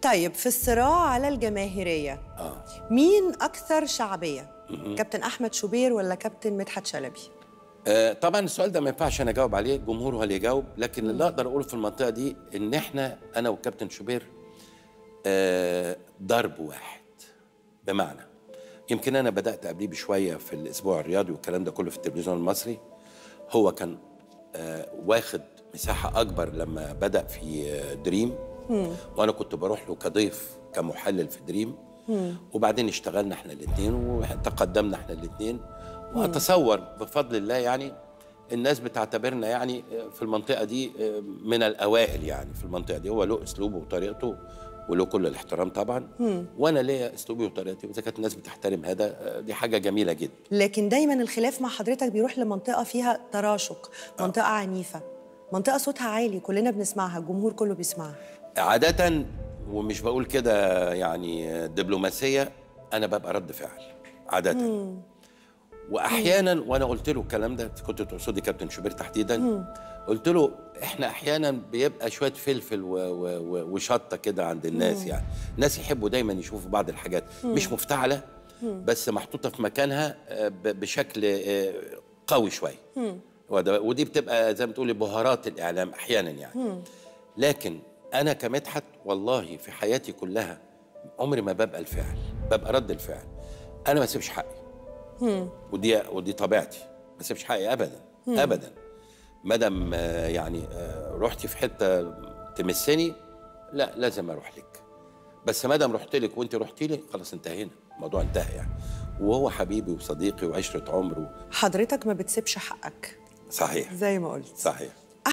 طيب في الصراع على الجماهيريه اه مين اكثر شعبيه كابتن احمد شوبير ولا كابتن مدحت شلبي آه، طبعا السؤال ده ما ينفعش انا اجاوب عليه الجمهور هو اللي يجاوب لكن اللي اقدر اقوله في المنطقه دي ان احنا انا والكابتن شوبير آه، ضرب واحد بمعنى يمكن انا بدات قبليه بشويه في الاسبوع الرياضي والكلام ده كله في التلفزيون المصري هو كان آه، واخد مساحه اكبر لما بدا في آه، دريم وانا كنت بروح له كضيف كمحلل في دريم وبعدين اشتغلنا احنا الاثنين وتقدمنا احنا الاثنين واتصور بفضل الله يعني الناس بتعتبرنا يعني في المنطقه دي من الاوائل يعني في المنطقه دي هو له اسلوبه وطريقته وله كل الاحترام طبعا وانا ليا اسلوبي وطريقتي واذا كانت الناس بتحترم هذا دي حاجه جميله جدا لكن دايما الخلاف مع حضرتك بيروح لمنطقه فيها تراشق منطقه عنيفه منطقه صوتها عالي كلنا بنسمعها الجمهور كله بيسمعها عاده ومش بقول كده يعني دبلوماسيه انا ببقى رد فعل عاده واحيانا وانا قلت له الكلام ده كنت تقصدي كابتن شوبير تحديدا قلت له احنا احيانا بيبقى شويه فلفل و- و- و- وشطه كده عند الناس يعني الناس يحبوا دايما يشوفوا بعض الحاجات مش مفتعله بس محطوطه في مكانها آه، ب- بشكل آه، قوي شويه وده- ودي بتبقى زي ما تقولي بهارات الاعلام احيانا يعني لكن انا كمدحت والله في حياتي كلها عمري ما ببقى الفعل ببقى رد الفعل انا ما اسيبش حقي ودي ودي طبيعتي ما اسيبش حقي ابدا ابدا ما دام آه، يعني آه، رحتي في حته تمسني لا لازم اروح لك بس ما دام رحت لك وانت رحتي لي خلاص انتهينا الموضوع انتهى يعني وهو حبيبي وصديقي وعشره عمر حضرتك ما بتسيبش حقك صحيح زي ما قلت صحيح